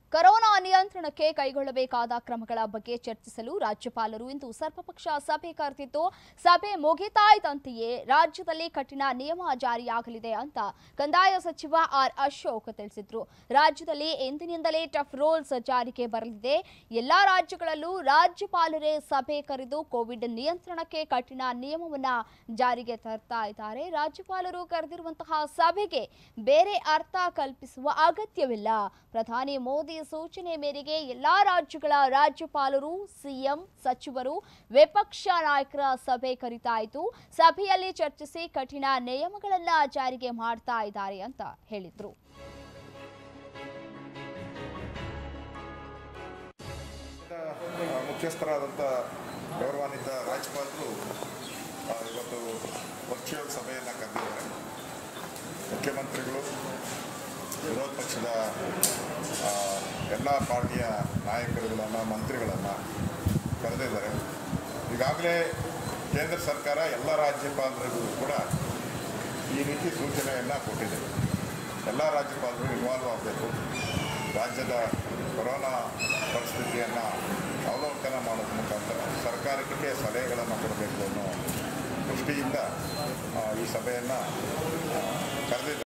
corona ನಿಯಂತ್ರಣಕ್ಕೆ ಕೈಗೊಳ್ಳಬೇಕಾದ ಕ್ರಮಗಳ ಬಗ್ಗೆ ಚರ್ಚಿಸಲು ರಾಜ್ಯಪಾಲರು ಇಂದು ಸರ್ವಪಕ್ಷ ಸಭೆ ಕರೆದಿದ್ದು ಸಭೆ ಮುಗಿತಾಯ್ತಂತೆಯೇ ರಾಜ್ಯದಲ್ಲಿ ಕಠಿಣ ನಿಯಮ ಜಾರಿಯಾಗಲಿದೆ ಅಂತ ಕಂದಾಯ ಸಚಿವ ಆರ್ ಅಶೋಕ್ ತಿಳಿಸಿದ್ರು ರಾಜ್ಯದಲ್ಲಿ ಎಂದಿನಿಂದಲೇ ಟಫ್ ರೂಲ್ಸ್ ಜಾರಿಗೆ ಬರಲಿದೆ ಎಲ್ಲಾ ರಾಜ್ಯಗಳಲ್ಲೂ ರಾಜ್ಯಪಾಲರೇ ಸಭೆ ಕರೆದು ಕೋವಿಡ್ ನಿಯಂತ್ರಣಕ್ಕೆ ಕಠಿಣ ನಿಯಮವನ್ನ ಜಾರಿಗೆ ತರ್ತಾ ಇದ್ದಾರೆ ರಾಜ್ಯಪಾಲರು ಕರೆದಿರುವಂತಹ ಸಭೆಗೆ ಬೇರೆ ಅರ್ಥ ಕಲ್ಪಿಸುವ ಅಗತ್ಯವಿಲ್ಲ ಪ್ರಧಾನಿ ಮೋದಿ ಸೂಚನೆ ಮೇರೆಗೆ ಎಲ್ಲಾ ರಾಜ್ಯಗಳ ರಾಜ್ಯಪಾಲರು ಸಿಎಂ ಸಚಿವರು ವಿಪಕ್ಷ ನಾಯಕರ ಸಭೆ ಕರೀತಾಯಿತು ಸಭೆಯಲ್ಲಿ ಚರ್ಚಿಸಿ ಕಠಿಣ ನಿಯಮಗಳನ್ನ ಜಾರಿಗೆ ಮಾಡ್ತಾ ಇದ್ದಾರೆ ಅಂತ ಹೇಳಿದ್ರು ಆ, ಮುಖ್ಯಸ್ಥರಾದಂಥ ಗೌರವಾನ್ವಿತ ರಾಜ್ಯಪಾಲರು ಆ, ಇವತ್ತು ವರ್ಚುವಲ್ ಸಭೆಯನ್ನು ಕರೆದಿದ್ದಾರೆ ಮುಖ್ಯಮಂತ್ರಿಗಳು ವಿರೋಧ ಪಕ್ಷದ ಆ, ಎಲ್ಲ ಪಾರ್ಟಿಯ ನಾಯಕರುಗಳನ್ನು ಮಂತ್ರಿಗಳನ್ನು ಕರೆದಿದ್ದಾರೆ ಈಗಾಗಲೇ ಕೇಂದ್ರ ಸರ್ಕಾರ ಎಲ್ಲ ರಾಜ್ಯಪಾಲರಿಗೂ ಕೂಡ ಈ ರೀತಿ ಸೂಚನೆಯನ್ನು ಕೊಟ್ಟಿದೆ ಎಲ್ಲ ರಾಜ್ಯಪಾಲರು ಇನ್ವಾಲ್ವ್ ಆಗಬೇಕು ರಾಜ್ಯದ ಕೊರೋನಾ ಪರಿಸ್ಥಿತಿಯನ್ನು ಅವಲೋಕನ ಮಾಡೋದ್ರ ಮುಖಾಂತರ ಸರ್ಕಾರಕ್ಕೆ ಸಲಹೆಗಳನ್ನು ಕೊಡಬೇಕು ಅನ್ನೋ ದೃಷ್ಟಿಯಿಂದ ಆ, ಈ ಸಭೆಯನ್ನು ಕರೆದಿದ್ದಾರೆ